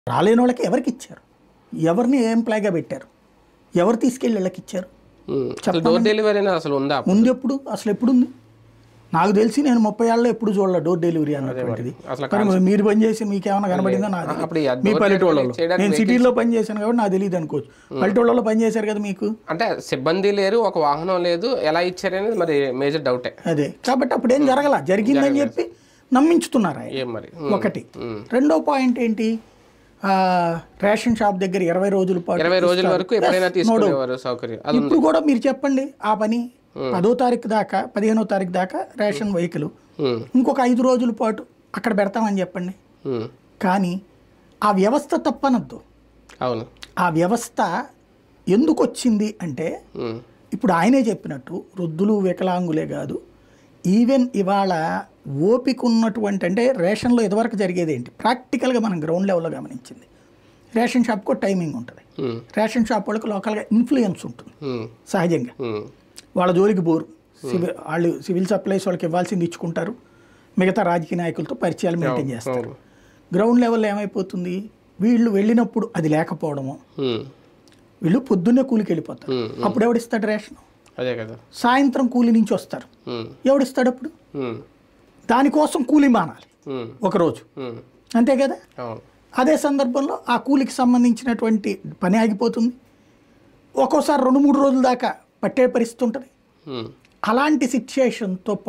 రాలేని వాళ్ళకి ఎవరికి ఇచ్చారు ఎవరిని ఎంప్లాయ్గా పెట్టారు ఎవరు తీసుకెళ్ళి వీళ్ళకి ఇచ్చారు ఉమ్. అసలు డోర్ డెలివరీ అనేది అసలు ఉందా ముందు ఎప్పుడు అసలు ఎప్పుడు ఉంది నాకు తెలిసి నేను ముప్పై ఏళ్ళలో ఎప్పుడు చూడలే డోర్ డెలివరీ అన్నటువంటిది అసలు మరి మీరు పని చేసి మీకు ఏమైనా కనబడిందో నాకు అప్పుడు ఈ మీ door పల్లెటూళ్ళలో delivery చేయడానికి నేను సిటీలో పని చేశాను కాబట్టి నాకు తెలియదు అనుకోవచ్చు పల్లెటూళ్ళలో పని చేశారు కదా మీకు అంటే సిబ్బంది లేరు ఒక వాహనం లేదు ఎలా ఇచ్చారనేది మరి మేజర్ డౌటే అదే కాబట్టి అప్పుడు ఏం జరగల జరిగిందని చెప్పి నమ్మించుతున్నారు ఆయన ఏం మరి ఉమ్. ఒకటి రెండో పాయింట్ ఏంటి ఆ, రేషన్ షాప్ దగ్గర ఇరవై రోజుల పాటు ఇరవై రోజుల ఇస్తారు. వరకు ఎప్పుడైనా Yes, తీసుకునేవారు సౌకర్యం అది ఇప్పుడు కూడా మీరు చెప్పండి ఆ పని పదో తారీఖు దాకా పదిహేనో తారీఖు దాకా రేషన్ వెహికల్ ఉమ్. ఇంకొక ఐదు రోజుల పాటు అక్కడ పెడతామని చెప్పండి ఉమ్. కానీ ఆ వ్యవస్థ తప్పనద్దు అవును ఆ వ్యవస్థ ఎందుకు వచ్చింది అంటే ఉమ్. ఇప్పుడు ఆయనే చెప్పినట్టు వృద్ధులు వికలాంగులే కాదు ఈవెన్ ఇవాళ ఓపిక ఉన్నటువంటి అంటే రేషన్లో ఇదివరకు జరిగేది ఏంటి ప్రాక్టికల్గా మనం గ్రౌండ్ లెవెల్లో గమనించింది రేషన్ షాప్కి టైమింగ్ ఉంటుంది ఉమ్. రేషన్ షాప్ వాళ్ళకి లోకల్గా ఇన్ఫ్లుయెన్స్ ఉంటుంది ఉమ్. సహజంగా ఉమ్. వాళ్ళ జోలికి బోరు సివిల్ వాళ్ళు సివిల్ సప్లైస్ వాళ్ళకి ఇవ్వాల్సింది ఇచ్చుకుంటారు మిగతా రాజకీయ నాయకులతో పరిచయాలు మెయింటైన్ చేస్తారు అవును. గ్రౌండ్ లెవెల్లో ఏమైపోతుంది వీళ్ళు వెళ్ళినప్పుడు అది లేకపోవడము ఉమ్. వీళ్ళు పొద్దున్నే కూలికి వెళ్ళిపోతారు ఉమ్. అప్పుడు ఎవడిస్తాడు రేషన్ అదే కదా సాయంత్రం కూలి నుంచి వస్తారు ఉమ్. ఎవడిస్తాడు అప్పుడు ఉమ్. దానికోసం కూలి మానాలి ఉమ్. ఒకరోజు ఉమ్. అంతే కదా అవును అదే సందర్భంలో ఆ కూలికి సంబంధించినటువంటి పని ఆగిపోతుంది ఒక్కోసారి రెండు మూడు రోజుల దాకా పట్టే పరిస్థితి ఉంటుంది ఉమ్. అలాంటి సిచ్యుయేషన్తో